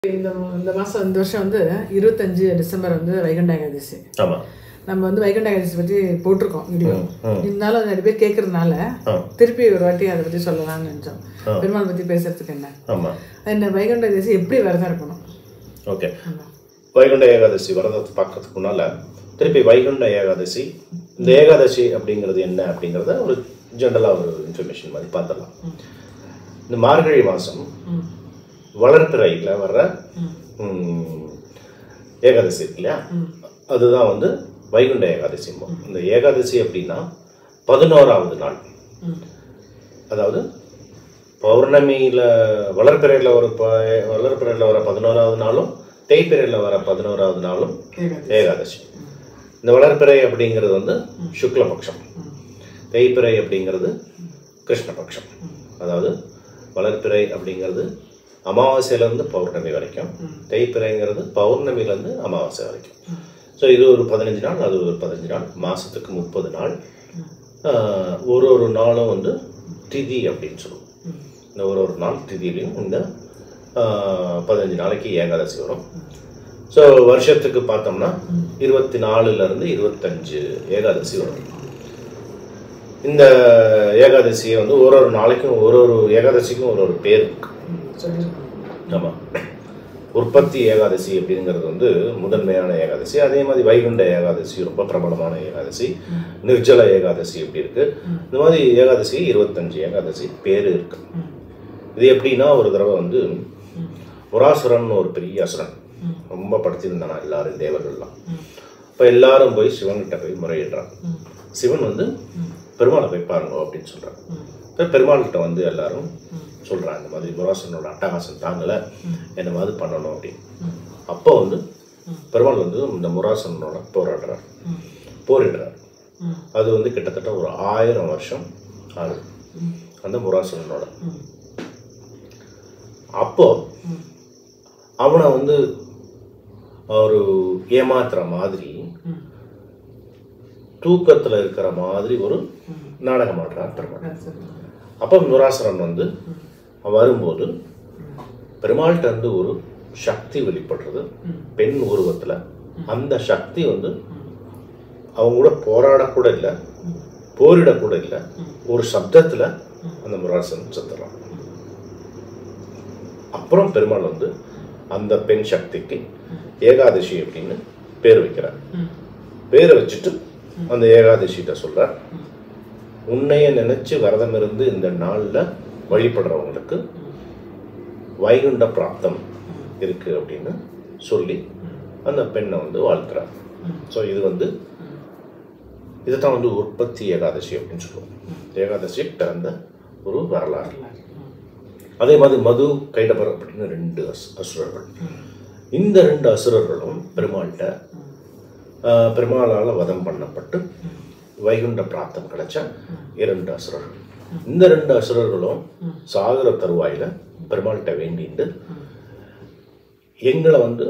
இந்த இந்த மாதம் இந்த வருஷம் வந்து இருபத்தஞ்சு டிசம்பர் வந்து வைகுண்ட ஏகாதசி ஆமாம் நம்ம வந்து வைகுண்ட ஏகாதசி பற்றி போட்டிருக்கோம் வீடியோ இருந்தாலும் அது நிறைய பேர் கேட்கறதுனால திருப்பி ஒரு வாட்டி அதை பற்றி சொல்லலாம்னு நினச்சோம் பெருமாள் பற்றி பேசுறதுக்கு என்ன ஆமாம் இந்த வைகுண்ட ஏகாதசி எப்படி விரதம் இருக்கணும் ஓகே வைகுண்ட ஏகாதசி விரதத்தை பார்க்கறதுக்கு முன்னால் திருப்பி வைகுண்ட ஏகாதசி இந்த ஏகாதசி அப்படிங்கிறது என்ன அப்படிங்கிறத ஒரு ஜென்ரலாக ஒரு இன்ஃபர்மேஷன் மாதிரி பார்த்துடலாம் இந்த மார்கழி மாதம் வளர்ப்பிறையில் வர்ற ம், ஏகாதசி இருக்கு இல்லையா அதுதான் வந்து வைகுண்ட ஏகாதசி இந்த ஏகாதசி அப்படின்னா பதினோராவது நாள் அதாவது பௌர்ணமியில் வளர்ப்பிறையில் வர ப வளர்ப்பிறையில் வர பதினோராவது நாளும் தேய்பிறையில் வர பதினோராவது நாளும் ஏகாதசி ஏகாதசி இந்த வளர்ப்பிறை அப்படிங்கிறது வந்து சுக்லபக்ஷம் தேய்பிறை அப்படிங்கிறது கிருஷ்ணபக்ஷம் அதாவது வளர்ப்பிறை அப்படிங்கிறது அமாவாசையிலேருந்து பௌர்ணமி வரைக்கும் தேய்பிறைங்கிறது பௌர்ணமிலேருந்து அமாவாசை வரைக்கும் ஸோ இது ஒரு பதினஞ்சு நாள் அது ஒரு பதினஞ்சு நாள் மாதத்துக்கு முப்பது நாள் ஆஹ், ஒரு ஒரு நாளும் வந்து திதி அப்படின்னு சொல்லுவோம் இந்த ஒரு ஒரு நாள் திதியிலையும் இந்த ஆஹ், பதினஞ்சு நாளைக்கு ஏகாதசி வரும் ஸோ வருஷத்துக்கு பார்த்தோம்னா இருபத்தி நாலுலேருந்து இருபத்தஞ்சு ஏகாதசி வரும் இந்த ஏகாதசியை வந்து ஒரு ஒரு நாளைக்கும் ஒரு ஒரு ஏகாதசிக்கும் ஒரு ஒரு பேர் இருக்கு சொல்லியிருக்கோம் ஆமாம் உற்பத்தி ஏகாதசி அப்படிங்கிறது வந்து முதன்மையான ஏகாதசி அதே மாதிரி வைகுண்ட ஏகாதசி ரொம்ப பிரபலமான ஏகாதசி நிர்ஜல ஏகாதசி அப்படி இருக்கு இந்த மாதிரி ஏகாதசி இருபத்தஞ்சு ஏகாதசி பேர் இருக்கு இது எப்படின்னா ஒரு தடவை வந்து புராசுரன் ஒரு பெரிய அசுரன் ரொம்ப படுத்திருந்தானா எல்லாரும் தேவர்கள்லாம் இப்போ எல்லாரும் போய் சிவன்கிட்ட போய் முறையிடுறாங்க சிவன் வந்து பெருமாளை போய் பாருங்க அப்படின்னு சொல்றாங்க இப்போ பெருமாள்கிட்ட வந்து எல்லாரும் சொல்றாங்க இந்த மாதிரி புராசுரனோட அட்டகாசம் தாங்கலை என்ன மாதிரி பண்ணணும் அப்படின்னு அப்போ வந்து பெருமாள் வந்து இந்த முராசனோட போராடுறார் போரிடுறார் அது வந்து கிட்டத்தட்ட ஒரு ஆயிரம் வருஷம் ஆகுது அந்த முராசுரனோட அப்போ அவனை வந்து ஒரு ஏமாத்துற மாதிரி தூக்கத்துல இருக்கிற மாதிரி ஒரு நாடகம் ஆடுறார் பெருமாள் அப்போ முராசுரன் வந்து வரும்போது பெருமாள்கிட்ட இருந்து ஒரு சக்தி வெளிப்படுறது பெண் உருவத்துல அந்த சக்தி வந்து அவங்க கூட போராடக்கூட இல்லை போரிடக்கூட இல்லை ஒரு சப்தத்துல அந்த முராசன் செத்துறான் அப்புறம் பெருமாள் வந்து அந்த பெண் சக்திக்கு ஏகாதசி அப்படின்னு பேர் வைக்கிறார் பேரை வச்சுட்டு அந்த ஏகாதசிகிட்ட சொல்றார் உன்னைய நினைச்சு விரதம் இருந்து இந்த நாள்ல வழிபடுறவங்களுக்கு வைகுண்ட பிராப்தம் இருக்கு அப்படின்னு சொல்லி அந்த பெண்ணை வந்து வாழ்த்துறார் ஸோ இது வந்து இதுதான் வந்து உற்பத்தி ஏகாதசி அப்படின்னு சொல்லுவோம் ஏகாதசி பிறந்த ஒரு வரலாறு அதே மாதிரி மது கைடபர் அப்படின்னு ரெண்டு அஸ் அசுரர்கள் இந்த ரெண்டு அசுரர்களும் பெருமாள்கிட்ட ஆஹ், பெருமாளால் வதம் பண்ணப்பட்டு வைகுண்ட பிராப்தம் கிடைச்ச இரண்டு அசுரர்கள் இந்த ரெண்டு அசுரர்களும் சாகர தருவாயில பெருமாள்கிட்ட வேண்டிட்டு எங்களை வந்து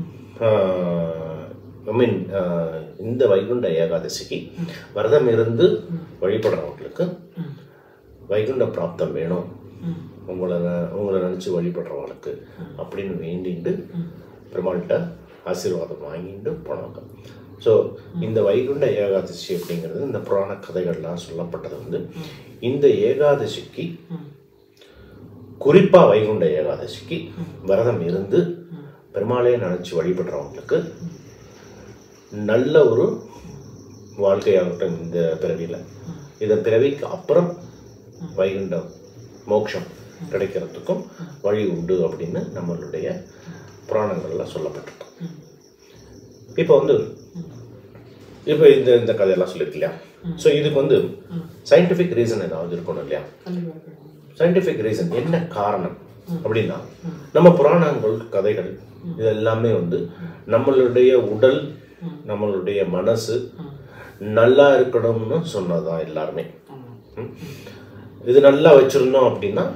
ஐ மீன் இந்த வைகுண்ட ஏகாதசிக்கு விரதம் இருந்து வழிபடுறவங்களுக்கு வைகுண்ட பிராப்தம் வேணும் உங்களை ந- உங்களை நினச்சி வழிபடுறவங்களுக்கு அப்படின்னு வேண்டிட்டு பெருமாள்கிட்ட ஆசீர்வாதம் வாங்கிட்டு போனாங்க ஸோ இந்த வைகுண்ட ஏகாதசி அப்படிங்கிறது இந்த புராண கதைகள்லாம் சொல்லப்பட்டது வந்து இந்த ஏகாதசிக்கு குறிப்பாக வைகுண்ட ஏகாதசிக்கு விரதம் இருந்து பெருமாளே நினச்சி வழிபடுறவங்களுக்கு நல்ல ஒரு வாழ்க்கையாகட்டும் இந்த பிறவியில் இந்த பிறவிக்கு அப்புறம் வைகுண்டம் மோட்சம் கிடைக்கிறதுக்கும் வழி உண்டு அப்படின்னு நம்மளுடைய புராணங்கள்ல சொல்லப்பட்டிருக்கு இப்போ வந்து இப்போ இந்த இந்த கதையெல்லாம் சொல்லியிருக்கு இல்லையா ஸோ இதுக்கு வந்து சயின்டிஃபிக் ரீசன் ஏதாவது இருக்கணும் இல்லையா சயின்டிஃபிக் ரீசன் என்ன காரணம் அப்படின்னா நம்ம புராணங்கள் கதைகள் இது எல்லாமே வந்து நம்மளுடைய உடல் நம்மளுடைய மனசு நல்லா இருக்கணும்னு சொன்னதுதான் எல்லாருமே ம். இது நல்லா வச்சிருந்தோம் அப்படின்னா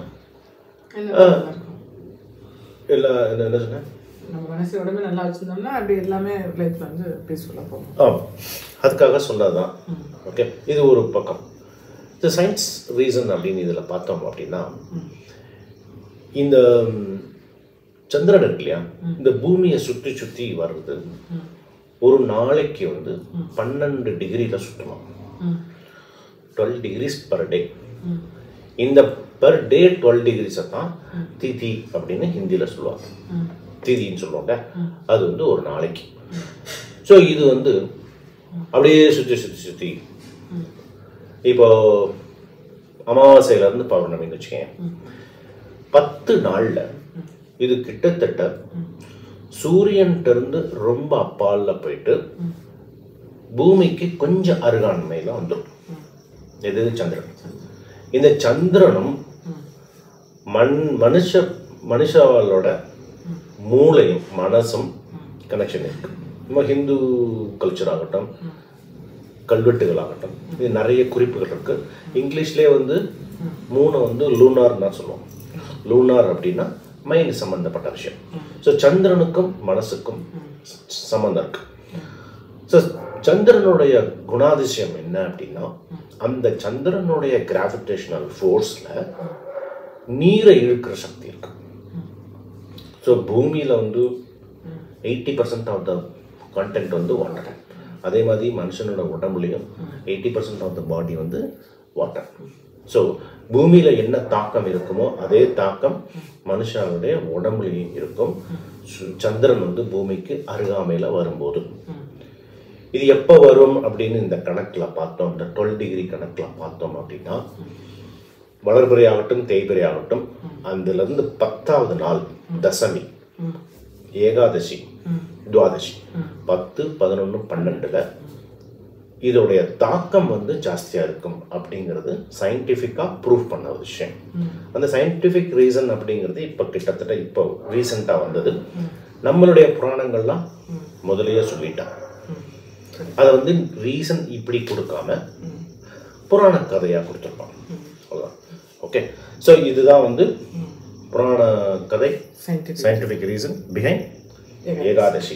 எல்லா என்ன என்ன சொன்னேன் நம்ம மனசு உடம்பு நல்லா வச்சிருந்தோம்னா அப்படி எல்லாமே லைஃப்ல வந்து பீஸ்ஃபுல்லாக போகும் ஆமாம் அதுக்காக சொன்னதுதான் ஓகே இது ஒரு பக்கம் இது சயின்ஸ் ரீசன் அப்படின்னு இதில் பார்த்தோம் அப்படின்னா இந்த ம், சந்திரன் இருக்கு இல்லையா இந்த பூமியை சுற்றி சுற்றி வர்றது ஒரு நாளைக்கு வந்து பன்னெண்டு டிகிரியில் சுற்றலாம் ம் டுவெல் டிகிரிஸ் பர் டே இந்த பர் டே டுவெல் டிகிரிஸை தான் திதி அப்படின்னு ஹிந்தியில் சொல்லுவாங்க திதின்னு சொல்லுவாங்க அது வந்து ஒரு நாளைக்கு ஸோ இது வந்து அப்படியே சுற்றி சுற்றி சுற்றி இப்போ அமாவாசையிலேருந்து பௌர்ணமின்னு வச்சுக்கேன் பத்து நாளில் இது கிட்டத்தட்ட சூரியன்ட்ட இருந்து ரொம்ப அப்பால்ல போயிட்டு பூமிக்கு கொஞ்சம் அருகாண்மையில் வந்துடும் எது சந்திரன் இந்த சந்திரனும் மண் மனுஷ மனுஷாவோட மூளையும் மனசும் கனெக்ஷன் இருக்கு நம்ம ஹிந்து கல்ச்சர் ஆகட்டும் கல்வெட்டுகள் ஆகட்டும் இது நிறைய குறிப்புகள் இருக்கு இங்கிலீஷ்லேயே வந்து மூணு வந்து லூனார் தான் சொல்லுவோம் லூனார் அப்படின்னா மைண்ட் சம்பந்தப்பட்ட விஷயம் ஸோ சந்திரனுக்கும் மனசுக்கும் சம்பந்தம் இருக்கு ஸோ சந்திரனுடைய குணாதிசயம் என்ன அப்படின்னா அந்த சந்திரனுடைய கிராவிடேஷனல் ஃபோர்ஸில் நீரை இழுக்கிற சக்தி இருக்கு ஸோ பூமியில் வந்து eighty percent of the content வந்து வாட்டர் அதே மாதிரி மனுஷனோட உடம்புலையும் eighty percent of the body வந்து வாட்டர் ஸோ பூமியில் என்ன தாக்கம் இருக்குமோ அதே தாக்கம் மனுஷனுடைய உடம்புலையும் இருக்கும் சு- சந்திரன் வந்து பூமிக்கு அருகாமையில் வரும்போது இது எப்போ வரும் அப்படின்னு இந்த கணக்கில் பார்த்தோம் இந்த டுவெல் டிகிரி கணக்கில் பார்த்தோம் அப்படின்னா வளர்பிறை ஆகட்டும் தேய்பிறை ஆகட்டும் அதுலேருந்து பத்தாவது நாள் தசமி ஏகாதசி துவாதசி பத்து பதினொன்று பன்னெண்டில் இதோடைய தாக்கம் வந்து ஜாஸ்தியாக இருக்கும் அப்படிங்கிறது சயின்டிஃபிக்காக ப்ரூவ் பண்ண ஒரு விஷயம் அந்த சயின்டிஃபிக் ரீசன் அப்படிங்கிறது இப்போ கிட்டத்தட்ட இப்போ ரீசெண்டாக வந்தது நம்மளுடைய புராணங்கள்லாம் முதலையே சொல்லிட்டாங்க அதை வந்து ரீசன் இப்படி கொடுக்காம புராண கதையாக கொடுத்துருப்பாங்க அவ்வளோதான் ஓகே ஸோ இதுதான் வந்து புராண கதை scientific scientific reason behind Ekadashi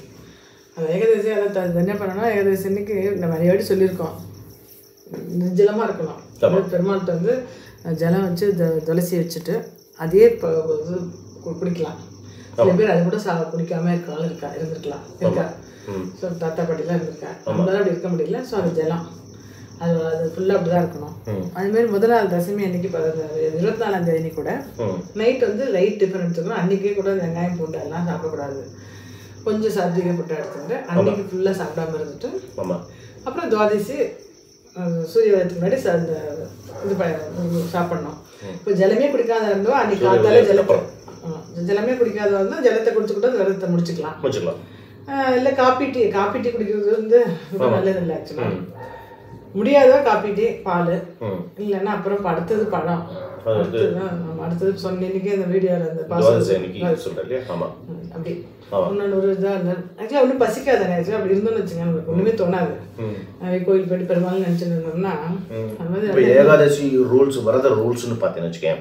அது ஏகாதசி அதை த- அது என்ன பண்ணணும் ஏகாதசி அன்னைக்கு நம்ம நிறைய வாட்டி சொல்லியிருக்கோம் நிர்ஜலமாக இருக்கணும் அதாவது பெருமாள்கிட்ட வந்து அஹ், ஜலம் வச்சு த- துளசி வச்சுட்டு அதே ப- இது கு- குடிக்கலாம் சில பேர் அது கூட சா குடிக்காம இருக்கலாம் இருக்கா இருந்திருக்கலாம் இருக்கா ஸோ தாத்தா பாட்டிலாம் இருந்திருக்கா நம்மளால அப்படி இருக்க முடியல ஸோ அது ஜலம் அது அது ஃபுல்லாக அப்படி தான் இருக்கணும் அதுமாரி முதல் நாள் தசமி அன்னைக்கு பதினஞ்சு இருபத்தி நாலாம் தேதி கூட ம் நைட் வந்து லைட் டிஃபன் எடுத்துக்கணும் அன்றைக்கே கூட வெங்காயம் பூண்டு எல்லாம் சாப்பிடக்கூடாது கொஞ்சம் சாத்விக ஃபுட்டாக எடுத்துக்கிட்டு அன்னைக்கு ஃபுல்லாக சாப்பிடாம இருந்துட்டு ஆமாம் அப்புறம் துவாதசி அஹ், சூரிய உதயத்துக்கு முன்னாடி ச- அந்த இது ப- சாப்பிடணும் இப்போ ஜலமே குடிக்காத இருந்தோம் அன்னைக்கு காத்தால ஜலத்தை ஆமா. ஜலமே குடிக்காத வந்து ஜலத்தை குடிச்சுக்கிட்டு அந்த விரதத்தை முடிச்சுக்கலாம் முடிச்சுக்கலாம் அஹ், இல்லை காப்பி டீ காப்பி டீ குடிக்கிறது வந்து ரொம்ப நல்லது இல்லை ஆக்சுவலாக முடியாதோ காப்பி டீ பால் ம் இல்லைன்னா அப்புறம் இப்ப அடுத்தது பழம் அது வந்து அடுத்தது ஆமா, அடுத்தது சொன்ன இன்னைக்கு அந்த வீடியோவில் அந்த துவாதசி பாசம் அன்னைக்கு சொல்கிறேன் இல்லையா ஆமாம் ம், அப்படி ஆமா. இன்னொன்று ஒரு இதாக இருந்தால் ஆக்சுவலாக ஒன்றும் பசிக்காதானே ஆக்சுவலாக அப்படி இருந்தோம்னு வச்சுங்க நமக்கு ஒன்றுமே தோணாது ம் அஹ் கோயில் போயிட்டு பெருமாள் நினச்சிட்டு இருந்தோம்னா அது மாதிரி இப்போ ஏகாதசி ரூல்ஸ் வரத ரூல்ஸ்னு பார்த்தீங்கன்னு வச்சுக்கேன்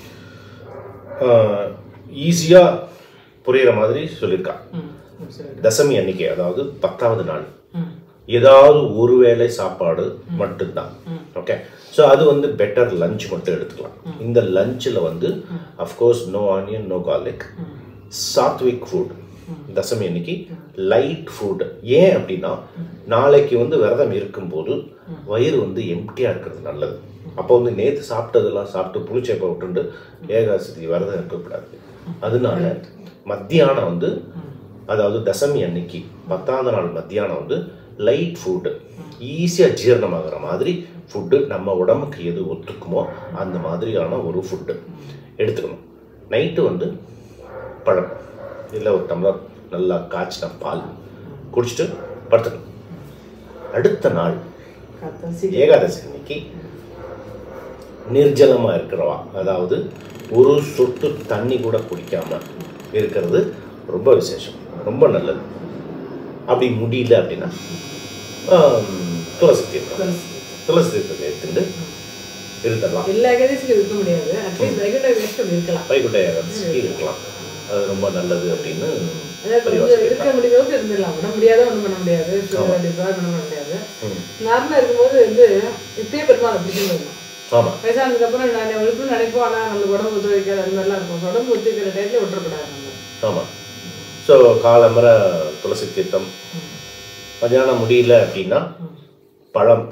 ஈஸியாக புரியுற மாதிரி சொல்லியிருக்கா ம் ம், சரி தசமி அன்னைக்கு அதாவது பத்தாவது நாள் ம் ஏதாவது ஒரு வேளை சாப்பாடு மட்டும்தான் ஓகே ஸோ அது வந்து பெட்டர் லஞ்ச் மட்டும் எடுத்துக்கலாம் இந்த லஞ்சில் வந்து of course no onion no garlic sattvic food Dashami அன்னைக்கு லைட் ஃபுட் ஏன் அப்படின்னா நாளைக்கு வந்து விரதம் இருக்கும்போது வயிறு வந்து எம்டியாக இருக்கிறது நல்லது அப்போ வந்து நேற்று சாப்பிட்டதெல்லாம் சாப்பிட்டு புளிச்சேப்பை விட்டுண்டு ஏகாதசி விரதம் இருக்கக்கூடாது அதனால மத்தியானம் வந்து அதாவது தசமி அன்னைக்கு பத்தாவது நாள் மத்தியானம் வந்து லைட் ஃபுட்டு ஈஸியாக ஜீரணமாகிற மாதிரி ஃபுட்டு நம்ம உடம்புக்கு எது ஒத்துக்குமோ அந்த மாதிரியான ஒரு ஃபுட்டு எடுத்துக்கணும் நைட்டு வந்து பழம் இல்லை ஒரு டம்ளர் நல்லா காய்ச்சின பால் குடிச்சிட்டு படுத்துக்கணும் அடுத்த நாள் காத்தால் சீக்கிரம் ஏகாதசி அன்னைக்கு நிர்ஜலமா இருக்கிறவா அதாவது ஒரு சொட்டு தண்ணி கூட குடிக்காம இருக்கிறது ரொம்ப விசேஷம் ரொம்ப நல்லது அப்படி முடியல அப்படின்னா ஆம், துளசி தீர்த்தம் துளசி. துளசி தீர்த்தத்தை எடுத்துட்டு இருக்கலாம் எல்லா ஏகாதசிக்கும் இருக்க முடியாது அட்லீஸ்ட் வைகுண்ட வேஸ்ட் அப்படி இருக்கலாம் வைகுண்ட ஏகாதசிக்கு இருக்கலாம் அது ரொம்ப நல்லது அப்படின்னு அதாவது பெரியவா கொஞ்சம் இருக்க முடிய அளவுக்கு இருந்துடலாம் பண்ண முடியாத ஒன்றும் பண்ண முடியாது டிஃபார் பண்ண முடியாது ம். நார்மலாக இருக்கும்போது வந்து இப்பயே பெருமாள் அப்படி சொல்லணும் ஆமா வயசானதுக்கப்புறம் நான் விழுப்புரம் நினைப்போம் ஆனால் நம்மளுக்கு உடம்பு ஒத்துழைக்காது அது மாதிரிலாம் இருக்கும் உடம்பு ஒத்துக்கிற டயத்தில் விட்டுறக்கூடாது நம்ம ஆமாம் ஸோ காலம்பர துளசி தீர்த்தம் மதியானம் முடியல அப்படின்னா பழம்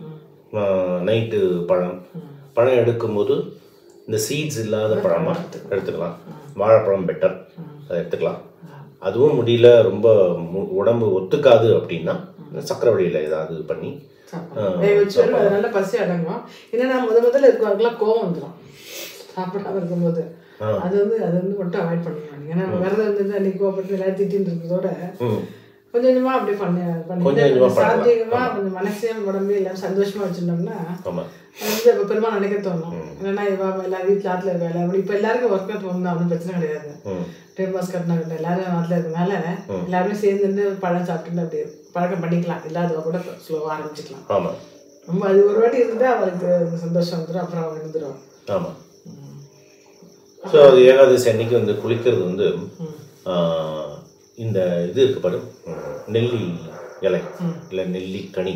நைட்டு பழம் பழம் எடுக்கும்போது இந்த சீட்ஸ் இல்லாத பழமாக எடுத்துக்கலாம் வாழைப்பழம் பெட்டர் அதை எடுத்துக்கலாம் அதுவும் முடியல ரொம்ப மு- உடம்பு ஒத்துக்காது அப்படின்னா சக்கரை வழியில் ஏதாவது பண்ணி சாப்பிடலாம். வேக வச்சு வரும் அது நல்லா பசி அடங்கும் என்னன்னா முத முதல்ல இருக்கவங்களுக்குலாம் கோவம் வந்துடும் சாப்பிடாம இருக்கும்போது அது வந்து அது வந்து மட்டும் அவாய்ட் பண்ணிக்கணும் ஏன்னா நம்ம விரதம் இருந்து அன்னைக்கு கோவப்பட்டு எல்லாரும் திட்டின்னு இருக்கிறதோட ம் கொஞ்சம் கொஞ்சமா அப்படி பண்ணி கொஞ்சம் பண்ணி கொஞ்சமா பண்ணலாம். சாத்தியமா கொஞ்சம் மனசையும் உடம்பையும் எல்லாம் சந்தோஷமா வச்சிருந்தோம்னா ஆமாம் அது வந்து அப்ப பெருமா நினைக்க தோணும் ஏன்னா இவா எல்லாரும் வீட்டுல ஆத்துல வேலை அப்படி இப்ப எல்லாருக்கும் ஒர்க் அவுட் போகணும் ஒன்றும் பிரச்சனை கிடையாது ம் டைம் பாஸ் கட்டினாங்க எல்லாரும் ஆத்துல இருக்கனால எல்லாருமே சேர்ந்துட்டு பழம் சாப்பிட்டுட்டு அப்படி பழக்கம் பண்ணிக்கலாம் இல்லாதவ கூட ஸ்லோவா ஆரம்பிச்சுக்கலாம் ஆமாம் ரொம்ப அது ஒரு வாட்டி இருந்தா அவளுக்கு சந்தோஷம் வந்துடும் அப்புறம் அவன் இருந்துடும் ஆமாம் ஸோ அது ஏகாதசி அன்னைக்கு வந்து குளிக்கிறது வந்து ஆ, இந்த இது இருக்கு பாரு ம், நெல்லி இலை இல்லை நெல்லி கனி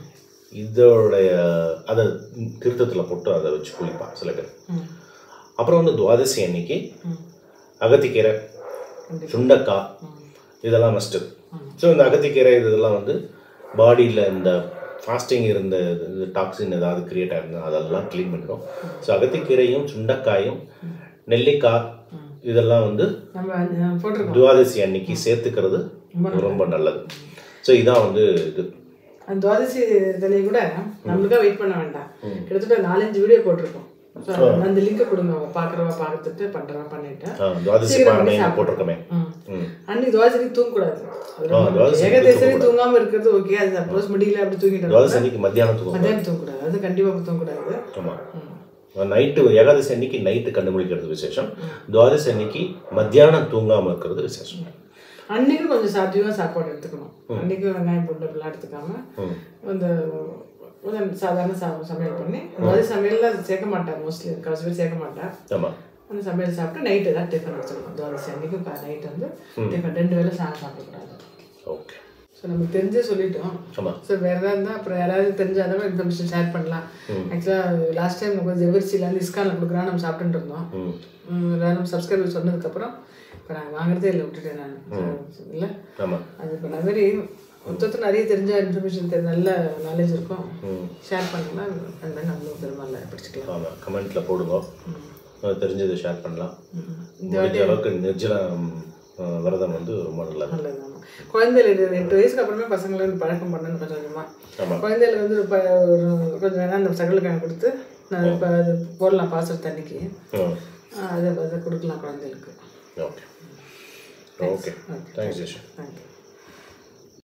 இதோடைய அதை திருத்தத்தில் போட்டு அதை வச்சு குளிப்பான் சில பேர் அப்புறம் வந்து துவாதசி அன்னைக்கு அகத்திக்கீரை சுண்டக்காய் இதெல்லாம் மஸ்ட்டு ஸோ இந்த அகத்திக்கீரை இதெல்லாம் வந்து பாடியில் இந்த ஃபாஸ்டிங் இருந்த இது டாக்ஸின் ஏதாவது கிரியேட் ஆயிருந்தா அதெல்லாம் க்ளீன் பண்ணிடும் ஸோ அகத்திக்கீரையும் சுண்டக்காயும் நெல்லிக்காய் இதெல்லாம் வந்து நம்ம அஹ், போட்டிருக்கோம் துவாதசி அன்னைக்கு சேர்த்துக்கிறது ரொம்ப நல்லது ஸோ இதான் வந்து இது அந்த துவாதசி இதுலேயும் கூட நம்மளுக்காக வெயிட் பண்ண வேண்டாம் கிட்டத்தட்ட நாலஞ்சு வீடியோ போட்டிருக்கோம் So, அது அந்த லிங்கை கொடுங்க அவங்க பார்க்குறவா பார்த்துட்டு பண்ணுறவா பண்ணிட்டு ஆ, துவாதசி சீக்கிரம் பண்ணி பானை சாப்பிடு. போட்டிருக்கோமே ம். ம் அன்னைக்கு துவாதசி தூங்கக்கூடாது அது ஆ, ரொம்ப துவாதசி ஏகதேசரி தூங்காம இருக்கிறது ஓகே அது சப்போஸ் முடியல அப்படி தூங்கிட்டோம் துவாதசி அன்னைக்கு மத்தியானம் தூக்கம் மத்தியானம் தூங்கக்கூடாது அது கண்டிப்பாக தூங்கக்கூடாது ஆமாம் நைட்டு ஏகாதசி அன்னைக்கு நைட்டு கண்டுபிடிக்கிறது விசேஷம் துவாதசி அன்னைக்கு மத்தியானம் தூங்காமல் இருக்கிறது விசேஷம் அன்னைக்கு கொஞ்சம் சாத்தியமாக சாப்பாடு எடுத்துக்கணும் அன்னைக்கு வெங்காயம் பூண்டு அப்படிலாம் எடுத்துக்காம அந்த கொஞ்சம் சாதாரண சா சமையல் பண்ணி அதாவது சமையலில் சேர்க்க மாட்டேன் மோஸ்ட்லி காசு பேர் சேர்க்க மாட்டேன் ஆமாம் அந்த சமையல் சாப்பிட்டு நைட்டு ஏதாவது டிஃபன் வச்சுக்கணும் துவாதசி அன்னைக்கு நைட் வந்து டிஃபன் ரெண்டு வேளை சாதம் சாப்பிடக்கூடாது ஓகே ஸோ நமக்கு தெரிஞ்சே சொல்லிட்டோம் ஆமாம் ஸோ வேறு ஏதாவது இருந்தால் அப்புறம் யாராவது தெரிஞ்சாதான் இன்ஃபர்மேஷன் ஷேர் பண்ணலாம் ஆக்சுவலாக லாஸ்ட் டைம் நம்ம ஜெவர்சிலேருந்து இஸ்கானில் கொடுக்குறா நம்ம சாப்பிட்டுட்டு இருந்தோம் ம் ம், எல்லாரும் சப்ஸ்கிரைபர் சொன்னதுக்கப்புறம் இப்போ நான் வாங்குறதே இல்லை விட்டுட்டேன் நான் இல்லை ஆமாம் அது இப்போ நான் மாதிரி மொத்தத்தில் நிறைய தெரிஞ்ச இன்ஃபர்மேஷன் தெரி நல்ல நாலேஜ் இருக்கும் ஷேர் பண்ணலாம் அந்த மாதிரி நம்மளும் பெருமாள் படிச்சுக்கலாம் ஆமாம் கமெண்ட்டில் போடுங்க அது தெரிஞ்சதை ஷேர் பண்ணலாம் ம். முடிஞ்ச அளவுக்கு நிர்ஜலம் ஆ, விரதம் வந்து ரொம்ப நல்லது நல்லது ஆமாம் குழந்தைகள் எட்டு வயசுக்கு அப்புறமே பசங்களை வந்து பழக்கம் பண்ணணும் கொஞ்சம் கொஞ்சமாக ஆமாம் குழந்தைகளுக்கு வந்து ஒரு ப ஒரு கொஞ்சம் வேணா அந்த சகலுக்கான கொடுத்து நான் இப்போ அது போடலாம் பாசற தண்ணிக்கு ம் அதை அதை கொடுக்கலாம் குழந்தைகளுக்கு ஓகே ஓகே தேங்க்ஸ் ஜெஷன் தேங்க்ஸ்